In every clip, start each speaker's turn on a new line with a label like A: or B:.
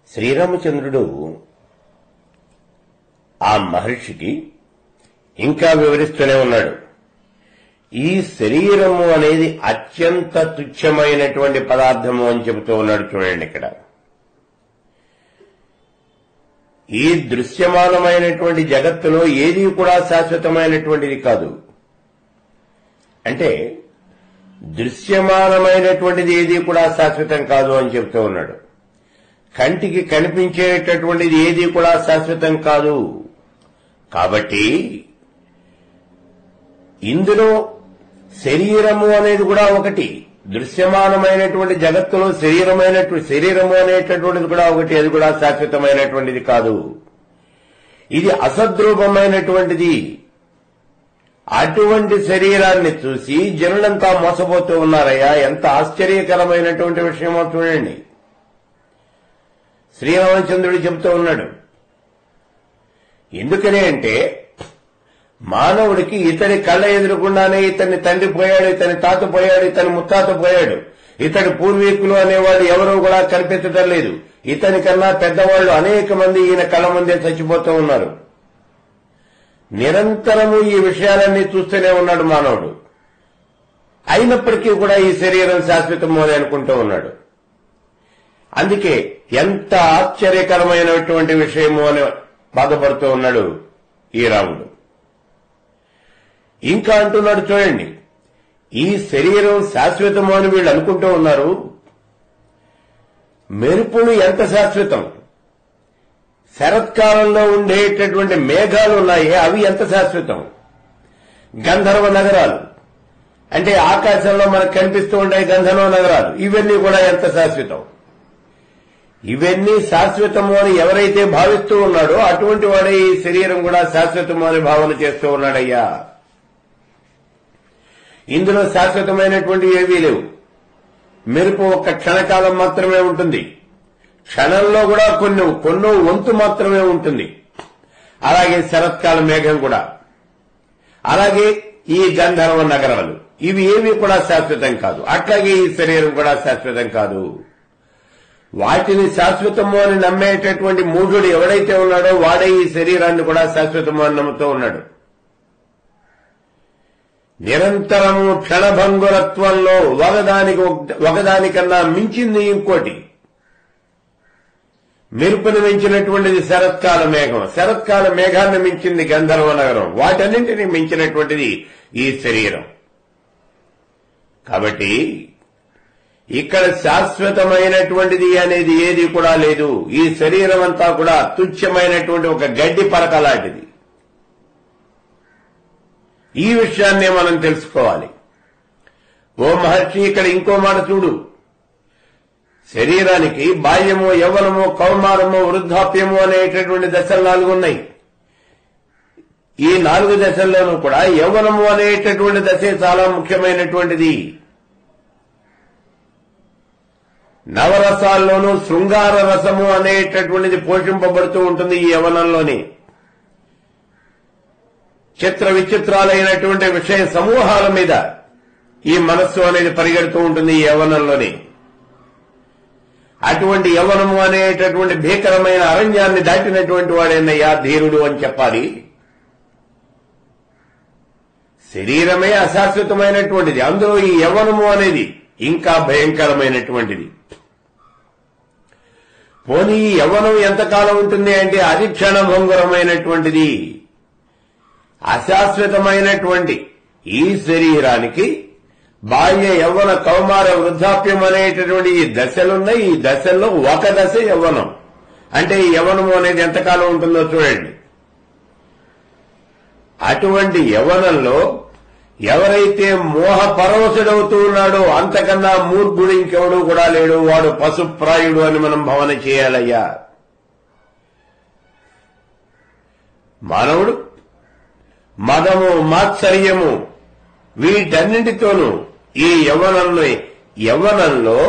A: శ్రీరామచంద్రుడు ఆ మహర్షికి ఇంకా వివరిస్తూనే ఉన్నాడు ఈ శరీరము అనేది అత్యంత తుచ్చమైనటువంటి పదార్థము అని చెబుతూ ఉన్నాడు చూడండి ఇక్కడ ఈ దృశ్యమానమైనటువంటి జగత్తులో ఏది కూడా శాశ్వతమైనటువంటిది కాదు అంటే దృశ్యమానమైనటువంటిది ఏది కూడా శాశ్వతం కాదు అని చెబుతూ ఉన్నాడు కంటికి కనిపించేటటువంటిది ఏది కూడా శాశ్వతం కాదు కాబట్టి ఇందులో శరీరము అనేది కూడా ఒకటి దృశ్యమానమైనటువంటి జగత్తులో శరీరమైనటువంటి శరీరము అనేటటువంటిది కూడా ఒకటి అది కూడా శాశ్వతమైనటువంటిది కాదు ఇది అసద్రూపమైనటువంటిది అటువంటి శరీరాన్ని చూసి జనులంతా మోసపోతూ ఉన్నారయ్యా ఎంత ఆశ్చర్యకరమైనటువంటి విషయమో చూడండి శ్రీరామచంద్రుడు చెబుతూ ఉన్నాడు ఎందుకని అంటే మానవుడికి ఇతని కళ్ళ ఎదురకుండానే ఇతని తండ్రి పోయాడు ఇతని తాత పోయాడు ఇతని ముత్తాత పోయాడు ఇతడి పూర్వీకులు అనేవాళ్ళు ఎవరూ కూడా కనిపించడం లేదు ఇతని కన్నా పెద్దవాళ్లు అనేక మంది ఈయన కళ్ళ ముందే చచ్చిపోతూ ఉన్నారు నిరంతరము ఈ విషయాలన్నీ చూస్తూనే ఉన్నాడు మానవుడు అయినప్పటికీ కూడా ఈ శరీరం శాశ్వతము అని అనుకుంటూ ఉన్నాడు అందుకే ఎంత ఆశ్చర్యకరమైనటువంటి విషయము అని బాధపడుతూ ఉన్నాడు ఈ రాముడు ఇంకా అంటున్నాడు చూడండి ఈ శరీరం శాశ్వతము అని వీళ్ళు అనుకుంటూ ఉన్నారు మెరుపులు ఎంత శాశ్వతం శరత్కాలంలో ఉండేటటువంటి మేఘాలు ఉన్నాయి అవి ఎంత శాశ్వతం గంధర్వ నగరాలు అంటే ఆకాశంలో మనకు కనిపిస్తూ ఉండే గంధర్వ నగరాలు ఇవన్నీ కూడా ఎంత శాశ్వతం ఇవన్నీ శాశ్వతము అని ఎవరైతే భావిస్తూ ఉన్నాడో అటువంటి వాడే ఈ శరీరం కూడా శాశ్వతము అని భావన చేస్తూ ఉన్నాడయ్యా ఇందులో శాశ్వతమైనటువంటి ఏవీ లేవు మెరుపు ఒక్క క్షణకాలం మాత్రమే ఉంటుంది క్షణంలో కూడా కొన్ని కొన్నో వంతు మాత్రమే ఉంటుంది అలాగే శరత్కాల మేఘం కూడా అలాగే ఈ గంధర్వ నగరాలు ఇవి ఏవి కూడా శాశ్వతం కాదు అట్లాగే ఈ శరీరం కూడా శాశ్వతం కాదు వాటిని శాశ్వతము అని నమ్మేటటువంటి మూఢుడు ఎవడైతే ఉన్నాడో వాడే ఈ శరీరాన్ని కూడా శాశ్వతము అని నమ్ముతూ ఉన్నాడు నిరంతరము క్షణభంగురత్వంలో ఒకదానికి ఒకదానికన్నా మించింది ఇంకోటి మెరుపును మించినటువంటిది శరత్కాల మేఘం శరత్కాల మేఘాన్ని మించింది గంధర్వ నగరం వాటన్నింటినీ మించినటువంటిది ఈ శరీరం కాబట్టి ఇక్కడ శాశ్వతమైనటువంటిది అనేది ఏది కూడా లేదు ఈ శరీరం అంతా కూడా తుచ్చమైనటువంటి ఒక గడ్డి పరక లాంటిది ఈ విషయాన్నే మనం తెలుసుకోవాలి ఓ మహర్షి ఇక్కడ ఇంకో మాట చూడు శరీరానికి బాల్యము యవ్వనము కౌమారము వృద్ధాప్యము అనేటటువంటి దశలు నాలుగు ఉన్నాయి ఈ నాలుగు దశల్లోనూ కూడా యవ్వనము అనేటటువంటి దశే చాలా ముఖ్యమైనటువంటిది నవరసాల్లోనూ శృంగార రసము అనేటటువంటిది పోషింపబడుతూ ఉంటుంది ఈ యవనంలోని చిత్ర విచిత్రాలైనటువంటి విషయ సమూహాల మీద ఈ మనస్సు అనేది పరిగెడుతూ ఉంటుంది ఈ యవనంలోని అటువంటి యవనము అనేటటువంటి భీకరమైన అరణ్యాన్ని దాటినటువంటి వాడేనయ్యా ధీరుడు అని చెప్పాలి శరీరమే అశాశ్వతమైనటువంటిది అందులో ఈ యవనము అనేది ఇంకా భయంకరమైనటువంటిది పోనీ ఈ యవ్వనం ఎంతకాలం ఉంటుంది అంటే అది క్షణభంగురమైనటువంటిది అశాశ్వతమైనటువంటి ఈ శరీరానికి బాల్య యవ్వన కౌమార వృద్ధాప్యం అనేటటువంటి ఈ దశలున్నాయి ఈ దశల్లో ఒక దశ యవ్వనం అంటే ఈ యవ్వనము అనేది ఎంతకాలం ఉంటుందో చూడండి అటువంటి యవ్వనంలో ఎవరైతే మోహ పరవశుడవుతూ ఉన్నాడో అంతకన్నా మూర్ఖుడు ఇంకెవడు కూడా లేడు వాడు పశుప్రాయుడు అని మనం భావన చేయాలయ్యా మానవుడు మదము మాత్సర్యము వీటన్నింటితోనూ ఈ యవ్వనంలో యవ్వనంలో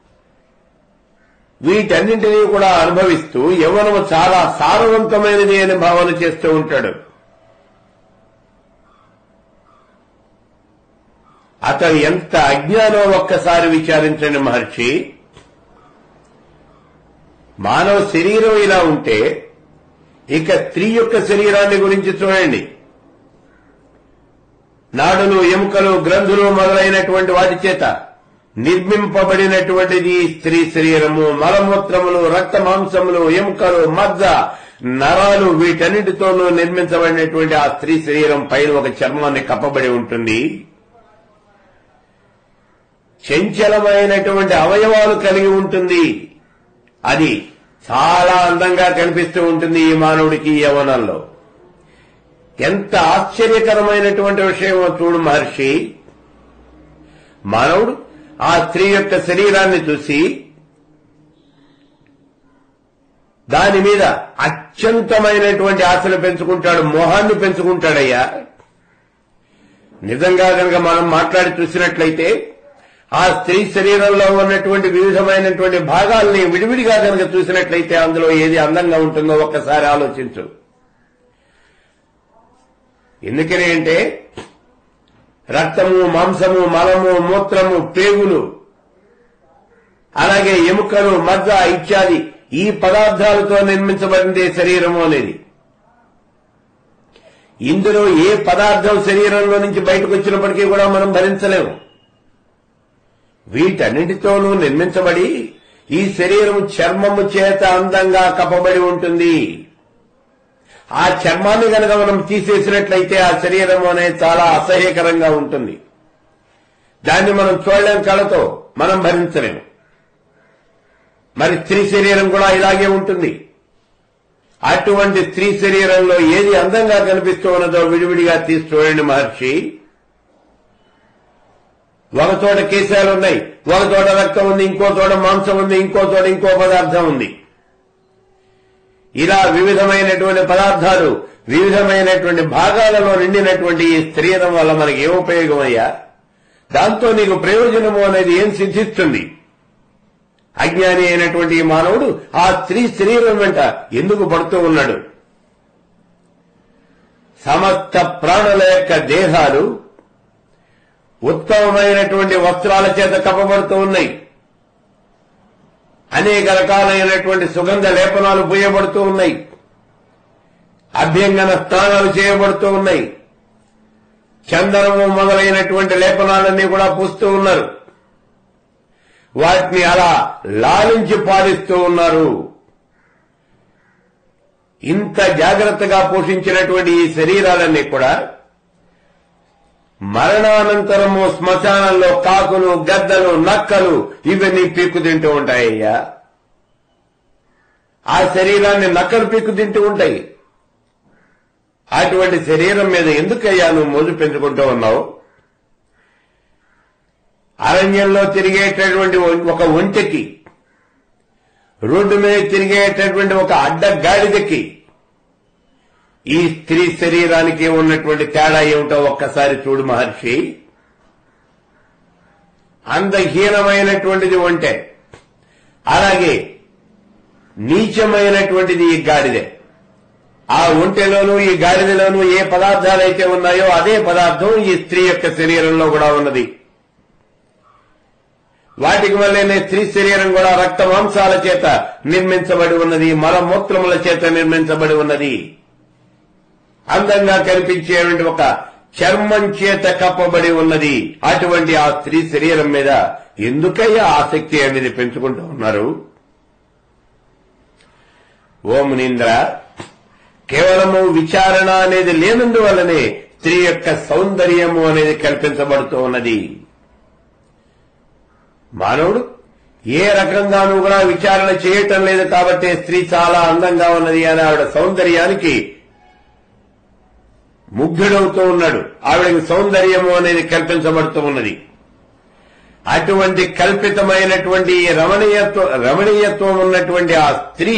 A: వీటన్నింటినీ కూడా అనుభవిస్తూ యవ్వనము చాలా సారవంతమైనది అని భావన చేస్తూ ఉంటాడు అతను ఎంత అజ్ఞానం ఒక్కసారి విచారించండి మహర్షి మానవ శరీరం ఇలా ఉంటే ఇక స్త్రీ యొక్క శరీరాన్ని గురించి చూడండి నాడులు ఎముకలు గ్రంథులు మొదలైనటువంటి వాటి చేత నిర్మింపబడినటువంటిది ఈ స్త్రీ శరీరము మలమూత్రములు రక్త మాంసములు ఎముకలు మజ్జ నరాలు వీటన్నిటితోనూ నిర్మించబడినటువంటి ఆ స్త్రీ శరీరం పైన ఒక చర్మాన్ని కప్పబడి ఉంటుంది చంచలమైనటువంటి అవయవాలు కలిగి ఉంటుంది అది చాలా అందంగా కనిపిస్తూ ఉంటుంది ఈ మానవుడికి ఈ యవనంలో ఎంత ఆశ్చర్యకరమైనటువంటి విషయమో చూడు మహర్షి మానవుడు ఆ స్త్రీ యొక్క శరీరాన్ని చూసి దాని మీద అత్యంతమైనటువంటి ఆశలు పెంచుకుంటాడు మోహాన్ని పెంచుకుంటాడయ్యా నిజంగా కనుక మనం మాట్లాడి చూసినట్లయితే ఆ స్త్రీ శరీరంలో ఉన్నటువంటి వివిధమైనటువంటి భాగాల్ని విడివిడిగా కనుక చూసినట్లయితే అందులో ఏది అందంగా ఉంటుందో ఒక్కసారి ఆలోచించు ఎందుకని అంటే రక్తము మాంసము మలము మూత్రము పేగులు అలాగే ఎముకలు మజ్జ ఇత్యాది ఈ పదార్థాలతో నిర్మించబడింది శరీరము అనేది ఇందులో ఏ పదార్థం శరీరంలో నుంచి బయటకు వచ్చినప్పటికీ కూడా మనం భరించలేము వీటన్నిటితోనూ నిర్మించబడి ఈ శరీరం చర్మము చేత అందంగా కప్పబడి ఉంటుంది ఆ చర్మాన్ని గనక మనం తీసేసినట్లయితే ఆ శరీరం అనేది చాలా అసహ్యకరంగా ఉంటుంది దాన్ని మనం చూడలేం కళతో మనం భరించలేము మరి స్త్రీ శరీరం కూడా ఇలాగే ఉంటుంది అటువంటి స్త్రీ శరీరంలో ఏది అందంగా కనిపిస్తూ ఉన్నదో విడివిడిగా తీసి చూడండి మహర్షి ఒక చోట కేశాలు ఉన్నాయి ఒక చోట రక్తం ఉంది ఇంకో చోట మాంసం ఉంది ఇంకో చోట ఇంకో పదార్థం ఉంది ఇలా వివిధమైనటువంటి పదార్థాలు వివిధమైనటువంటి భాగాలలో నిండినటువంటి ఈ శరీరం వల్ల మనకి ఏం ఉపయోగం అయ్యా దాంతో నీకు ప్రయోజనము అనేది ఏం సిద్ధిస్తుంది అజ్ఞాని అయినటువంటి ఈ మానవుడు ఆ స్త్రీ శరీరం వెంట ఎందుకు పడుతూ ఉన్నాడు సమస్త ప్రాణుల యొక్క దేహాలు ఉత్తమమైనటువంటి వస్త్రాల చేత కప్పబడుతూ ఉన్నాయి అనేక రకాలైనటువంటి సుగంధ లేపనాలు పూయబడుతూ ఉన్నాయి అభ్యంగన స్నానాలు చేయబడుతూ ఉన్నాయి చందనము మొదలైనటువంటి లేపనాలన్నీ కూడా పూస్తూ ఉన్నారు వాటిని అలా లాలించి పాలిస్తూ ఉన్నారు ఇంత జాగ్రత్తగా పోషించినటువంటి ఈ శరీరాలన్నీ కూడా మరణానంతరము శ్మశానంలో కాకులు గద్దలు నక్కలు ఇవన్నీ పీక్కు తింటూ ఉంటాయ్యా ఆ శరీరాన్ని నక్కలు పీక్కు తింటూ ఉంటాయి అటువంటి శరీరం మీద ఎందుకయ్యా నువ్వు మోజు పెంచుకుంటూ ఉన్నావు అరణ్యంలో తిరిగేటటువంటి ఒక ఒంటెకి రోడ్డు మీద తిరిగేటటువంటి ఒక అడ్డ గాడిదకి ఈ స్త్రీ శరీరానికి ఉన్నటువంటి తేడా ఏమిటో ఒక్కసారి చూడు మహర్షి అందహీనమైనటువంటిది ఒంటె అలాగే నీచమైనటువంటిది ఈ గాడిదే ఆ ఒంటెలోనూ ఈ గాడిదలోనూ ఏ పదార్థాలైతే ఉన్నాయో అదే పదార్థం ఈ స్త్రీ యొక్క శరీరంలో కూడా ఉన్నది వాటికి వల్లనే స్త్రీ శరీరం కూడా రక్త మాంసాల చేత నిర్మించబడి ఉన్నది మలమూత్రముల చేత నిర్మించబడి ఉన్నది అందంగా కనిపించేటువంటి ఒక చర్మం చేత కప్పబడి ఉన్నది అటువంటి ఆ స్త్రీ శరీరం మీద ఎందుకయ్యా ఆసక్తి అనేది పెంచుకుంటూ ఉన్నారు ఓ మునీంద్ర కేవలము విచారణ అనేది లేనందువల్లనే స్త్రీ యొక్క సౌందర్యము అనేది కల్పించబడుతూ ఉన్నది మానవుడు ఏ రకంగానూ కూడా విచారణ చేయటం లేదు కాబట్టి స్త్రీ చాలా అందంగా ఉన్నది అని ఆవిడ సౌందర్యానికి ముగ్ధుడవుతూ ఉన్నాడు ఆవిడకి సౌందర్యము అనేది కల్పించబడుతూ ఉన్నది అటువంటి కల్పితమైనటువంటి ఈ రమణీయత్వ రమణీయత్వం ఉన్నటువంటి ఆ స్త్రీ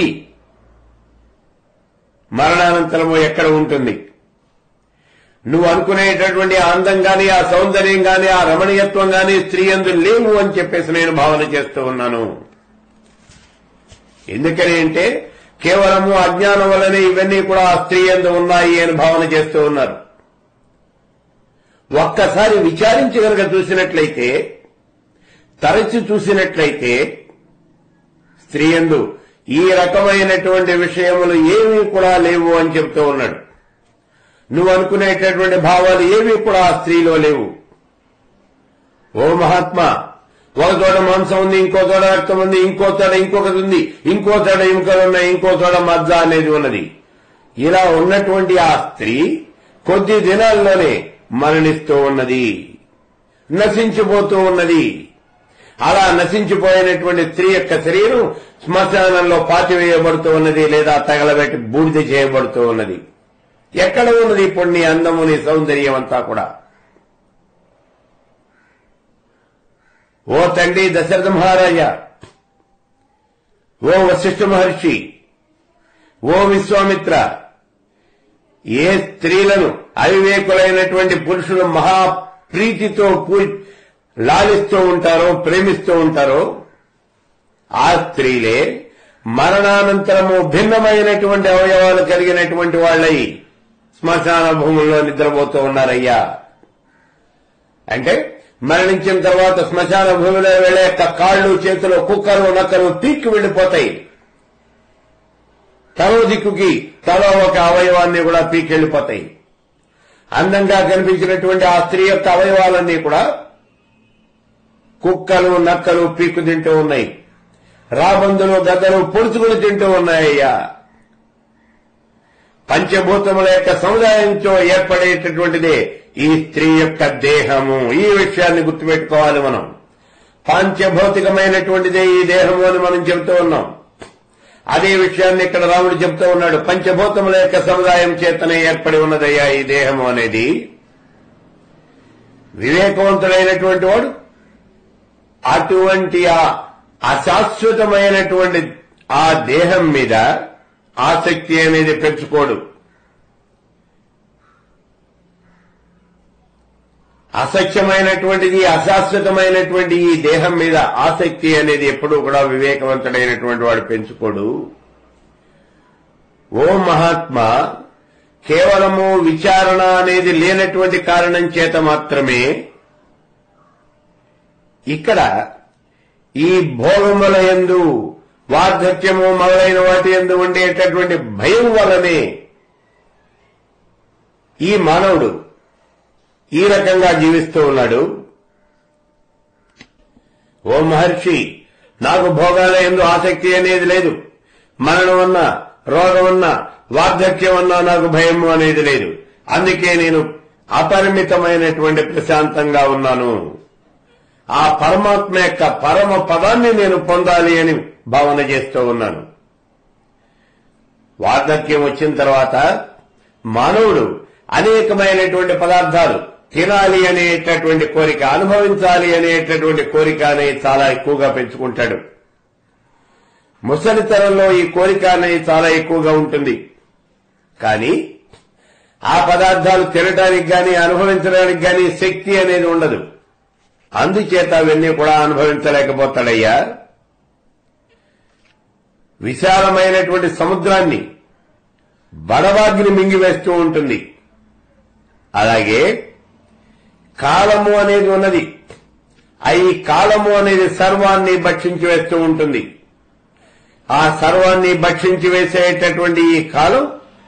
A: మరణానంతరము ఎక్కడ ఉంటుంది నువ్వు అనుకునేటటువంటి ఆ అందం గాని ఆ సౌందర్యం గాని ఆ రమణీయత్వం గాని స్త్రీ అందు లేవు అని చెప్పేసి నేను భావన చేస్తూ ఉన్నాను ఎందుకని అంటే కేవలము అజ్ఞానం వల్లనే ఇవన్నీ కూడా ఆ స్త్రీ ఎందు ఉన్నాయి అని భావన చేస్తూ ఉన్నారు ఒక్కసారి విచారించి కనుక చూసినట్లయితే తరచి చూసినట్లయితే స్త్రీ ఎందు ఈ రకమైనటువంటి విషయములు ఏమీ కూడా లేవు అని చెప్తూ ఉన్నాడు నువ్వు అనుకునేటటువంటి భావాలు ఏమీ కూడా ఆ స్త్రీలో లేవు ఓ మహాత్మా ఒక చోట మాంసం ఉంది ఇంకో చోట రక్తం ఉంది ఇంకో చోట ఇంకొకటి ఉంది ఇంకో చోట ఎముకలు ఉన్నాయి ఇంకో చోట మజ్జ అనేది ఉన్నది ఇలా ఉన్నటువంటి ఆ స్త్రీ కొద్ది దినాల్లోనే మరణిస్తూ ఉన్నది నశించిపోతూ ఉన్నది అలా నశించిపోయినటువంటి స్త్రీ యొక్క శరీరం శ్మశానంలో పాతివేయబడుతూ ఉన్నది లేదా తగలబెట్టి బూడిద చేయబడుతూ ఉన్నది ఎక్కడ ఉన్నది ఇప్పుడు నీ అందము నీ సౌందర్యం అంతా కూడా ఓ తండ్రి దశరథ మహారాజా ఓ వశిష్ఠ మహర్షి ఓ విశ్వామిత్ర ఏ స్త్రీలను అవివేకులైనటువంటి పురుషులు మహా ప్రీతితో పూ- లాలిస్తూ ఉంటారో ప్రేమిస్తూ ఉంటారో ఆ స్త్రీలే మరణానంతరము భిన్నమైనటువంటి అవయవాలు కలిగినటువంటి వాళ్ళై శ్మశాన భూముల్లో నిద్రపోతూ ఉన్నారయ్యా అంటే మరణించిన తర్వాత శ్మశాన భూమిలో వెళ్లే యొక్క కాళ్ళు చేతులు కుక్కలు నక్కలు పీక్కి వెళ్లిపోతాయి తలో దిక్కుకి తలో ఒక అవయవాన్ని కూడా పీకెళ్లిపోతాయి అందంగా కనిపించినటువంటి ఆ స్త్రీ యొక్క అవయవాలన్నీ కూడా కుక్కలు నక్కలు పీక్కు తింటూ ఉన్నాయి రాబందులు గద్దలు పొడుచుకుని తింటూ ఉన్నాయ్యా పంచభూతముల యొక్క సముదాయంతో ఏర్పడేటటువంటిదే ఈ స్త్రీ యొక్క దేహము ఈ విషయాన్ని గుర్తుపెట్టుకోవాలి మనం పాంచభౌతికమైనటువంటిదే ఈ దేహము అని మనం చెబుతూ ఉన్నాం అదే విషయాన్ని ఇక్కడ రాముడు చెబుతూ ఉన్నాడు పంచభూతముల యొక్క సముదాయం చేతనే ఏర్పడి ఉన్నదయ్యా ఈ దేహము అనేది వివేకవంతుడైనటువంటి వాడు అటువంటి ఆ అశాశ్వతమైనటువంటి ఆ దేహం మీద ఆసక్తి అనేది పెంచుకోడు అసత్యమైనటువంటిది అశాశ్వతమైనటువంటి ఈ దేహం మీద ఆసక్తి అనేది ఎప్పుడూ కూడా వివేకవంతుడైనటువంటి వాడు పెంచుకోడు ఓ మహాత్మా కేవలము విచారణ అనేది లేనటువంటి కారణం చేత మాత్రమే ఇక్కడ ఈ భోగముల ఎందు వార్ధక్యము మొదలైన వాటి ఎందు ఉండేటటువంటి భయం వలనే ఈ మానవుడు ఈ రకంగా జీవిస్తూ ఉన్నాడు ఓ మహర్షి నాకు భోగాల ఎందు ఆసక్తి అనేది లేదు మరణం అన్నా రోగం అన్నా వార్ధక్యం అన్నా నాకు భయం అనేది లేదు అందుకే నేను అపరిమితమైనటువంటి ప్రశాంతంగా ఉన్నాను ఆ పరమాత్మ యొక్క పరమ పదాన్ని నేను పొందాలి అని భావన చేస్తూ ఉన్నాను వార్ధక్యం వచ్చిన తర్వాత మానవుడు అనేకమైనటువంటి పదార్థాలు తినాలి అనేటటువంటి కోరిక అనుభవించాలి అనేటటువంటి కోరిక అనేది చాలా ఎక్కువగా పెంచుకుంటాడు ముసలితనంలో ఈ కోరిక అనేది చాలా ఎక్కువగా ఉంటుంది కానీ ఆ పదార్థాలు తినడానికి గాని అనుభవించడానికి గాని శక్తి అనేది ఉండదు అందుచేత అవన్నీ కూడా అనుభవించలేకపోతాడయ్యా విశాలమైనటువంటి సముద్రాన్ని బడవాగ్ని మింగివేస్తూ ఉంటుంది అలాగే కాలము అనేది ఉన్నది ఆ ఈ కాలము అనేది సర్వాన్ని భక్షించి వేస్తూ ఉంటుంది ఆ సర్వాన్ని భక్షించి వేసేటటువంటి ఈ కాలం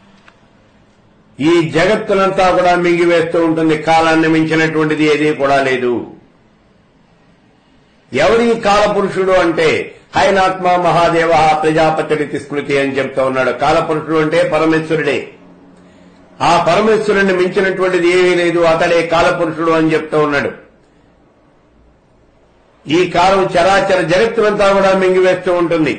A: ఈ జగత్తునంతా కూడా మింగివేస్తూ ఉంటుంది కాలాన్ని మించినటువంటిది ఏదీ కూడా లేదు ఎవరి కాలపురుషుడు అంటే హైనాత్మ మహాదేవ ప్రజాపతికి స్మృతి అని చెప్తా ఉన్నాడు కాలపురుషుడు అంటే పరమేశ్వరుడే ఆ పరమేశ్వరుని మించినటువంటిది ఏమీ లేదు అతడే కాలపురుషుడు అని చెప్తూ ఉన్నాడు ఈ కాలం చరాచర జగత్తునంతా కూడా మింగివేస్తూ ఉంటుంది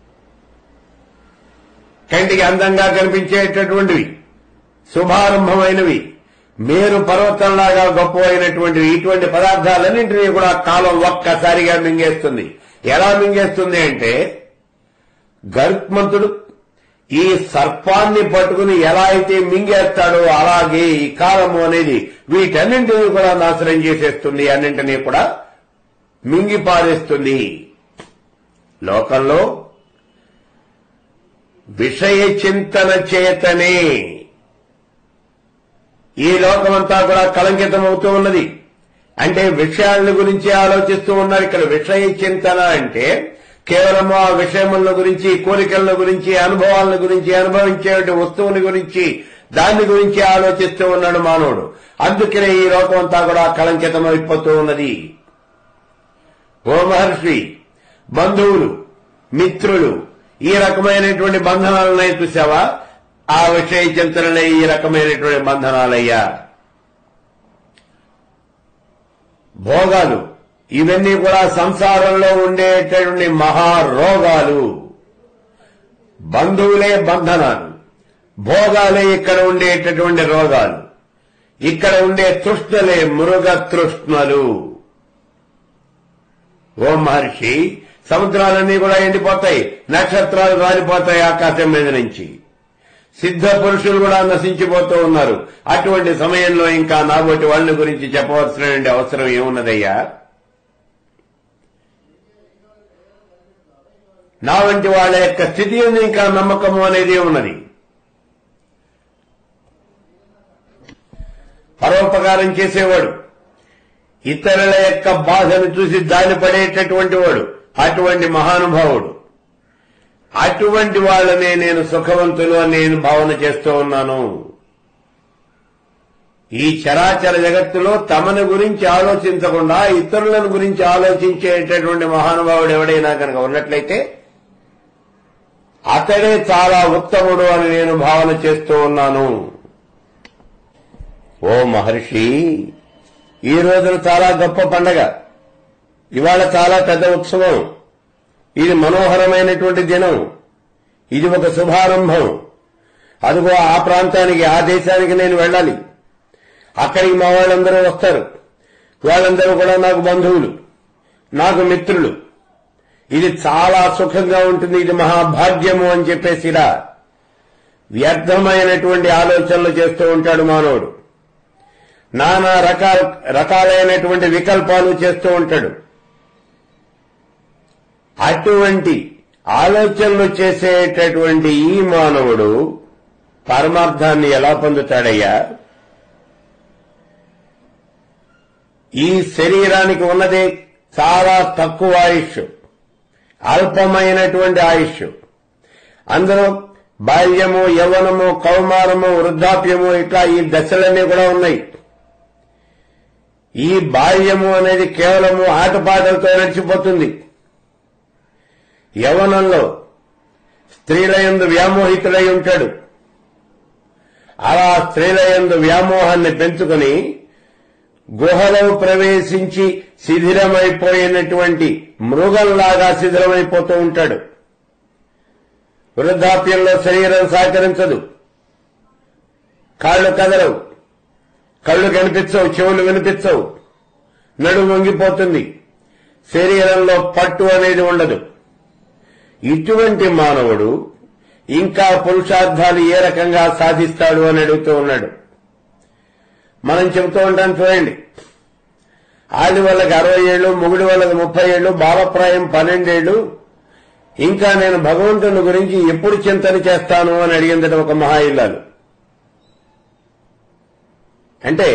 A: కంటికి అందంగా కనిపించేటటువంటివి శుభారంభమైనవి మేరు పర్వతంలాగా గొప్పవైనటువంటివి ఇటువంటి పదార్థాలన్నింటినీ కూడా కాలం ఒక్కసారిగా మింగేస్తుంది ఎలా మింగేస్తుంది అంటే గరుత్మంతుడు ఈ సర్పాన్ని పట్టుకుని ఎలా అయితే మింగేస్తాడో అలాగే ఈ కాలము అనేది వీటన్నింటినీ కూడా నాశనం చేసేస్తుంది అన్నింటినీ కూడా మింగి పారేస్తుంది లోకంలో విషయ చింతన చేతనే ఈ లోకమంతా కూడా కలంకితం అవుతూ ఉన్నది అంటే విషయాల గురించి ఆలోచిస్తూ ఉన్నారు ఇక్కడ విషయ చింతన అంటే కేవలం ఆ విషయముల గురించి కోరికల గురించి అనుభవాల గురించి అనుభవించే వస్తువుని గురించి దాని గురించి ఆలోచిస్తూ ఉన్నాడు మానవుడు అందుకనే ఈ లోకం అంతా కూడా కళంకితం అయిపోతూ ఉన్నది ఓ మహర్షి బంధువులు మిత్రులు ఈ రకమైనటువంటి బంధనాలనే చూసావా ఆ విషయ చింతనలే ఈ రకమైనటువంటి బంధనాలయ్యా భోగాలు ఇవన్నీ కూడా సంసారంలో ఉండేటటువంటి మహారోగాలు బంధువులే బంధనాలు భోగాలే ఇక్కడ ఉండేటటువంటి రోగాలు ఇక్కడ ఉండే తృష్ణలే మృగ తృష్ణలు ఓ మహర్షి సముద్రాలన్నీ కూడా ఎండిపోతాయి నక్షత్రాలు రాలిపోతాయి ఆకాశం మీద నుంచి సిద్ధ పురుషులు కూడా నశించిపోతూ ఉన్నారు అటువంటి సమయంలో ఇంకా నాబోటి వాళ్ళ గురించి చెప్పవలసినటువంటి అవసరం ఏమున్నదయ్యా నా వంటి వాళ్ళ యొక్క స్థితి ఉంది ఇంకా నమ్మకము అనేది ఉన్నది పరోపకారం చేసేవాడు ఇతరుల యొక్క బాధను చూసి దాని పడేటటువంటి వాడు అటువంటి మహానుభావుడు అటువంటి వాళ్ళనే నేను సుఖవంతులు అని నేను భావన చేస్తూ ఉన్నాను ఈ చరాచర జగత్తులో తమను గురించి ఆలోచించకుండా ఇతరులను గురించి ఆలోచించేటటువంటి మహానుభావుడు ఎవడైనా కనుక ఉన్నట్లయితే అతడే చాలా ఉత్తముడు అని నేను భావన చేస్తూ ఉన్నాను ఓ మహర్షి ఈ రోజున చాలా గొప్ప పండగ ఇవాళ చాలా పెద్ద ఉత్సవం ఇది మనోహరమైనటువంటి దినం ఇది ఒక శుభారంభం అదిగో ఆ ప్రాంతానికి ఆ దేశానికి నేను వెళ్ళాలి అక్కడికి మా వాళ్ళందరూ వస్తారు వాళ్ళందరూ కూడా నాకు బంధువులు నాకు మిత్రులు ఇది చాలా సుఖంగా ఉంటుంది ఇది మహాభాగ్యము అని చెప్పేసిరా వ్యర్థమైనటువంటి ఆలోచనలు చేస్తూ ఉంటాడు మానవుడు నానా రకాల రకాలైనటువంటి వికల్పాలు చేస్తూ ఉంటాడు అటువంటి ఆలోచనలు చేసేటటువంటి ఈ మానవుడు పరమార్థాన్ని ఎలా పొందుతాడయ్యా ఈ శరీరానికి ఉన్నదే చాలా తక్కువ ఆయుష్ అల్పమైనటువంటి ఆయుష్ అందులో బాల్యము యవ్వనము కౌమారము వృద్ధాప్యము ఇట్లా ఈ దశలన్నీ కూడా ఉన్నాయి ఈ బాల్యము అనేది కేవలము ఆటపాటలతో నడిచిపోతుంది యవనంలో స్త్రీలయందు వ్యామోహితుడై ఉంటాడు అలా స్త్రీలయందు వ్యామోహాన్ని పెంచుకుని గుహలో ప్రవేశించి శిథిలమైపోయినటువంటి మృగంలాగా శిథిలమైపోతూ ఉంటాడు వృద్ధాప్యంలో శరీరం సహకరించదు కాళ్ళు కదలవు కళ్ళు కనిపించవు చెవులు వినిపించవు నడుము వంగిపోతుంది శరీరంలో పట్టు అనేది ఉండదు ఇటువంటి మానవుడు ఇంకా పురుషార్థాలు ఏ రకంగా సాధిస్తాడు అని అడుగుతూ ఉన్నాడు మనం చెబుతూ ఉంటాం చూడండి ఆడి వాళ్ళకి అరవై ఏళ్ళు మొగుడి వాళ్ళకి ముప్పై ఏళ్ళు బాలప్రాయం పన్నెండేళ్లు ఇంకా నేను భగవంతుని గురించి ఎప్పుడు చింతన చేస్తాను అని అడిగిందట ఒక మహా ఇల్లాలు అంటే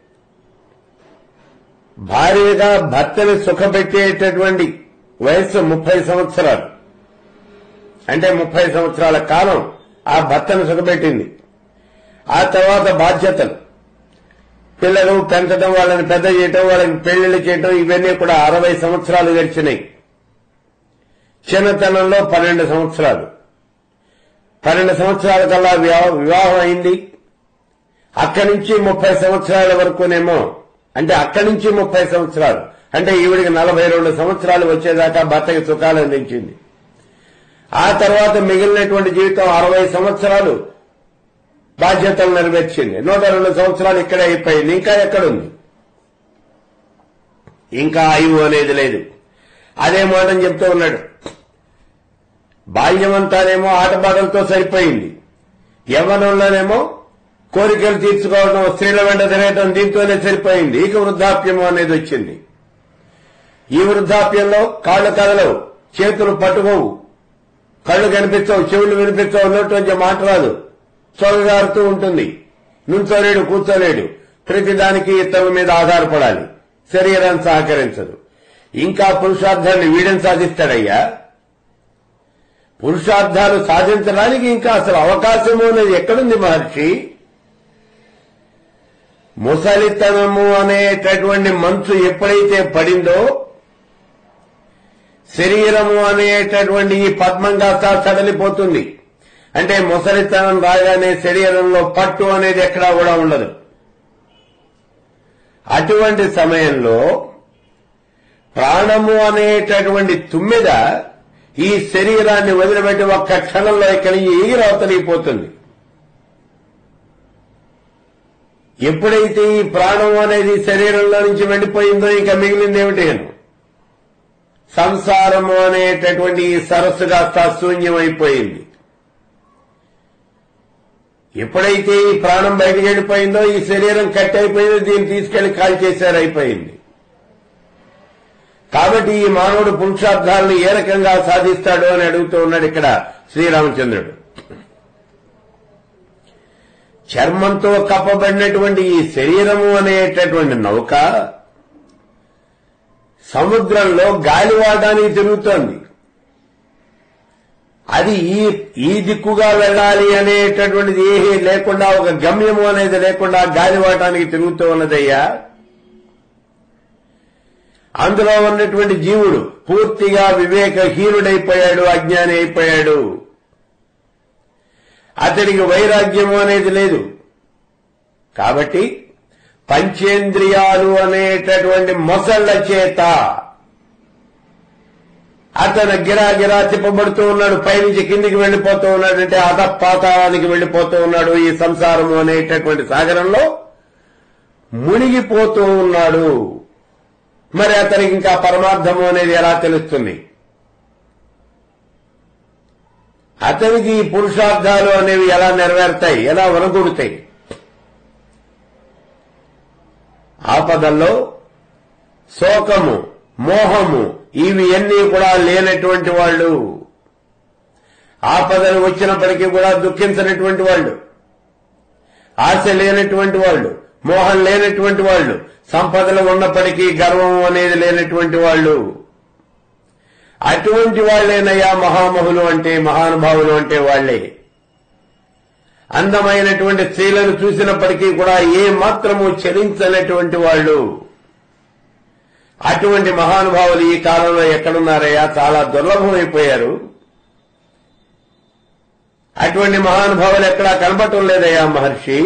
A: భార్యగా భర్తని సుఖపెట్టేటటువంటి వయస్సు ముప్పై సంవత్సరాలు అంటే ముప్పై సంవత్సరాల కాలం ఆ భర్తను సుఖపెట్టింది ఆ తర్వాత బాధ్యతలు పిల్లలు పెంచడం వాళ్ళని పెద్ద చేయటం వాళ్ళని పెళ్లిళ్ళు చేయటం ఇవన్నీ కూడా అరవై సంవత్సరాలు గడిచినాయి చిన్నతనంలో పన్నెండు సంవత్సరాలు పన్నెండు సంవత్సరాల కల్లా వివా- వివాహం అయింది అక్కడి నుంచి ముప్పై సంవత్సరాల వరకునేమో అంటే అక్కడి నుంచి ముప్పై సంవత్సరాలు అంటే ఈవిడికి నలభై రెండు సంవత్సరాలు వచ్చేదాకా భర్తకి సుఖాలు అందించింది ఆ తర్వాత మిగిలినటువంటి జీవితం అరవై సంవత్సరాలు బాధ్యతలు నెరవేర్చింది నూట రెండు సంవత్సరాలు ఇక్కడే అయిపోయింది ఇంకా ఎక్కడుంది ఇంకా ఆయువు అనేది లేదు అదే మాటని చెప్తూ ఉన్నాడు బాల్యమంతానేమో ఆటపాటలతో సరిపోయింది యవ్వనంలోనేమో కోరికలు తీర్చుకోవడం స్త్రీల వెంట తిరగటం దీంతోనే సరిపోయింది ఇక వృద్ధాప్యము అనేది వచ్చింది ఈ వృద్ధాప్యంలో కాళ్ళు కదలవు చేతులు పట్టుకోవు కళ్ళు కనిపించవు చెవులు వినిపించవు నోటి మాట రాదు చొరగారుతూ ఉంటుంది నుంచోలేడు కూర్చోలేడు ప్రతిదానికి ఇతరుల మీద ఆధారపడాలి శరీరం సహకరించదు ఇంకా పురుషార్థాన్ని వీడని సాధిస్తాడయ్యా పురుషార్థాలు సాధించడానికి ఇంకా అసలు అవకాశము అనేది ఎక్కడుంది మహర్షి ముసలితనము అనేటటువంటి మంచు ఎప్పుడైతే పడిందో శరీరము అనేటటువంటి ఈ పద్మంగా సడలిపోతుంది అంటే ముసలితనం రాగానే శరీరంలో పట్టు అనేది ఎక్కడా కూడా ఉండదు అటువంటి సమయంలో ప్రాణము అనేటటువంటి తుమ్మిద ఈ శరీరాన్ని వదిలిపెట్టి ఒక్క క్షణంలో ఇక్కడి ఎగిరవతలిపోతుంది ఎప్పుడైతే ఈ ప్రాణం అనేది శరీరంలో నుంచి వెళ్ళిపోయిందో ఇక మిగిలింది ఏమిటి అని సంసారము అనేటటువంటి ఈ సరస్సు కాస్త శూన్యమైపోయింది ఎప్పుడైతే ఈ ప్రాణం బయటికి వెళ్ళిపోయిందో ఈ శరీరం కట్ అయిపోయిందో దీన్ని తీసుకెళ్లి కాల్ చేశారు అయిపోయింది కాబట్టి ఈ మానవుడు పురుషార్థాలను ఏ రకంగా సాధిస్తాడు అని అడుగుతూ ఉన్నాడు ఇక్కడ శ్రీరామచంద్రుడు చర్మంతో కప్పబడినటువంటి ఈ శరీరము అనేటటువంటి నౌక సముద్రంలో గాలివాటానికి తిరుగుతోంది అది ఈ ఈ దిక్కుగా వెళ్ళాలి అనేటటువంటిది ఏమీ లేకుండా ఒక గమ్యము అనేది లేకుండా గాలివాటానికి తిరుగుతూ ఉన్నదయ్యా అందులో ఉన్నటువంటి జీవుడు పూర్తిగా వివేకహీనుడైపోయాడు అజ్ఞాని అయిపోయాడు అతడికి వైరాగ్యము అనేది లేదు కాబట్టి పంచేంద్రియాలు అనేటటువంటి మొసళ్ల చేత అతను గిరా గిరా తిప్పబడుతూ ఉన్నాడు పైనుంచి కిందికి వెళ్లిపోతూ ఉన్నాడు అంటే అధపాతానికి వెళ్లిపోతూ ఉన్నాడు ఈ సంసారము అనేటటువంటి సాగరంలో మునిగిపోతూ ఉన్నాడు మరి అతనికి ఇంకా పరమార్థము అనేది ఎలా తెలుస్తుంది అతనికి ఈ పురుషార్థాలు అనేవి ఎలా నెరవేరుతాయి ఎలా వనగొడతాయి ఆపదల్లో శోకము మోహము ఇవి అన్నీ కూడా లేనటువంటి వాళ్ళు ఆపదలు వచ్చినప్పటికీ కూడా దుఃఖించినటువంటి వాళ్ళు ఆశ లేనటువంటి వాళ్ళు మోహం లేనటువంటి వాళ్ళు సంపదలు ఉన్నప్పటికీ గర్వం అనేది లేనటువంటి వాళ్ళు అటువంటి వాళ్లేనయ్యా మహామహులు అంటే మహానుభావులు అంటే వాళ్లే అందమైనటువంటి స్త్రీలను చూసినప్పటికీ కూడా ఏ మాత్రము చలించనటువంటి వాళ్ళు అటువంటి మహానుభావులు ఈ కాలంలో ఎక్కడున్నారయ్యా చాలా దుర్లభమైపోయారు అటువంటి మహానుభావులు ఎక్కడా కనపడటం లేదయ్యా మహర్షి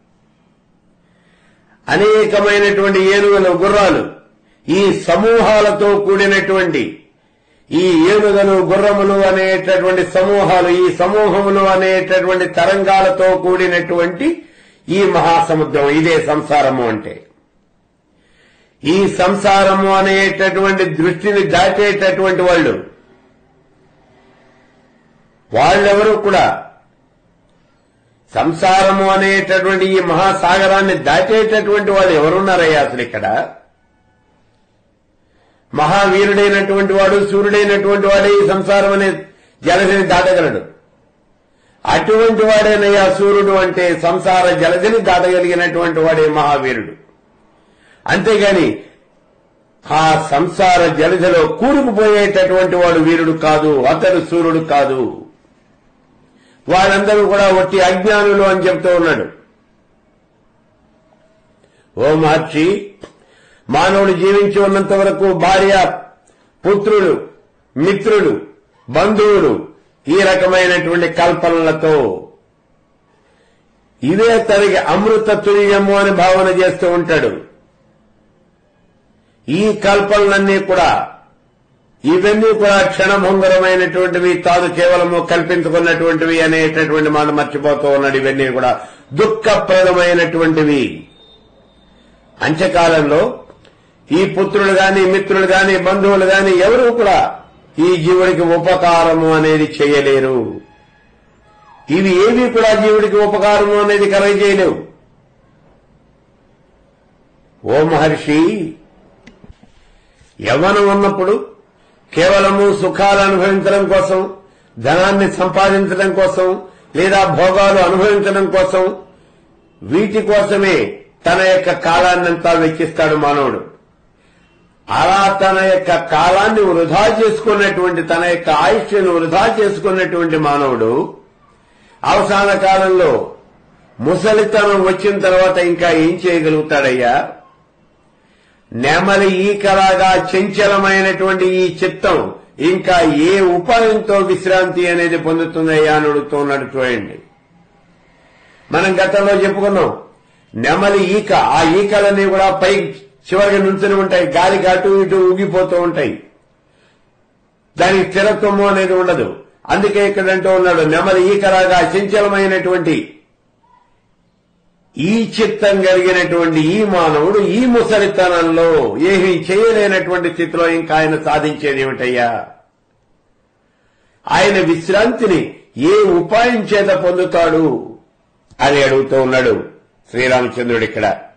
A: అనేకమైనటువంటి ఏనుగులు గుర్రాలు ఈ సమూహాలతో కూడినటువంటి ఈ ఏనుగలు గుర్రములు అనేటటువంటి సమూహాలు ఈ సమూహములు అనేటటువంటి తరంగాలతో కూడినటువంటి ఈ మహాసముద్రం ఇదే సంసారము అంటే ఈ సంసారము అనేటటువంటి దృష్టిని దాటేటటువంటి వాళ్ళు వాళ్ళెవరూ కూడా సంసారము అనేటటువంటి ఈ మహాసాగరాన్ని దాటేటటువంటి వాళ్ళు ఎవరున్నారయ్యా అసలు ఇక్కడ మహావీరుడైనటువంటి వాడు సూర్యుడైనటువంటి వాడే ఈ సంసారం అనే జలధిని దాటగలడు అటువంటి వాడేనయ్యా సూర్యుడు అంటే సంసార జలధిని దాటగలిగినటువంటి వాడే మహావీరుడు అంతేగాని ఆ సంసార జలధిలో కూరుకుపోయేటటువంటి వాడు వీరుడు కాదు అతడు సూర్యుడు కాదు వాళ్ళందరూ కూడా ఒట్టి అజ్ఞానులు అని చెప్తూ ఉన్నాడు ఓ మహర్షి మానవుడు జీవించి ఉన్నంత వరకు భార్య పుత్రుడు మిత్రుడు బంధువులు ఈ రకమైనటువంటి కల్పనలతో ఇవే తనకి అమృత తుల్యము అని భావన చేస్తూ ఉంటాడు ఈ కల్పనలన్నీ కూడా ఇవన్నీ కూడా క్షణభంగురమైనటువంటివి తాను కేవలము కల్పించుకున్నటువంటివి అనేటటువంటి మాట మర్చిపోతూ ఉన్నాడు ఇవన్నీ కూడా దుఃఖప్రదమైనటువంటివి అంత్యకాలంలో ఈ పుత్రులు గాని మిత్రులు గాని బంధువులు గాని ఎవరూ కూడా ఈ జీవుడికి ఉపకారము అనేది చేయలేరు ఇవి ఏవి కూడా జీవుడికి ఉపకారము అనేది కలగజేయలేవు ఓ మహర్షి యవ్వనం ఉన్నప్పుడు కేవలము సుఖాలు అనుభవించడం కోసం ధనాన్ని సంపాదించడం కోసం లేదా భోగాలు అనుభవించడం కోసం వీటి కోసమే తన యొక్క కాలాన్నంతా వెచ్చిస్తాడు మానవుడు అలా తన యొక్క కాలాన్ని వృధా చేసుకున్నటువంటి తన యొక్క ఆయుష్ను వృధా చేసుకున్నటువంటి మానవుడు అవసాన కాలంలో ముసలితనం వచ్చిన తర్వాత ఇంకా ఏం చేయగలుగుతాడయ్యా నెమలి ఈకలాగా చంచలమైనటువంటి ఈ చిత్తం ఇంకా ఏ ఉపాయంతో విశ్రాంతి అనేది పొందుతుందయ్యా అని అడుగుతూ ఉన్నాడు చూడండి మనం గతంలో చెప్పుకున్నాం నెమలి ఈక ఆ ఈకలన్నీ కూడా పై చివరికి నుంచుని ఉంటాయి గాలికి అటు ఇటు ఊగిపోతూ ఉంటాయి దానికి స్థిరత్వము అనేది ఉండదు అందుకే ఇక్కడ అంటూ ఉన్నాడు నెమలి ఈకలాగా చంచలమైనటువంటి ఈ చిత్తం కలిగినటువంటి ఈ మానవుడు ఈ ముసలితనంలో ఏమీ చేయలేనటువంటి స్థితిలో ఇంకా ఆయన సాధించేది ఏమిటయ్యా ఆయన విశ్రాంతిని ఏ ఉపాయం చేత పొందుతాడు అని అడుగుతూ ఉన్నాడు శ్రీరామచంద్రుడు ఇక్కడ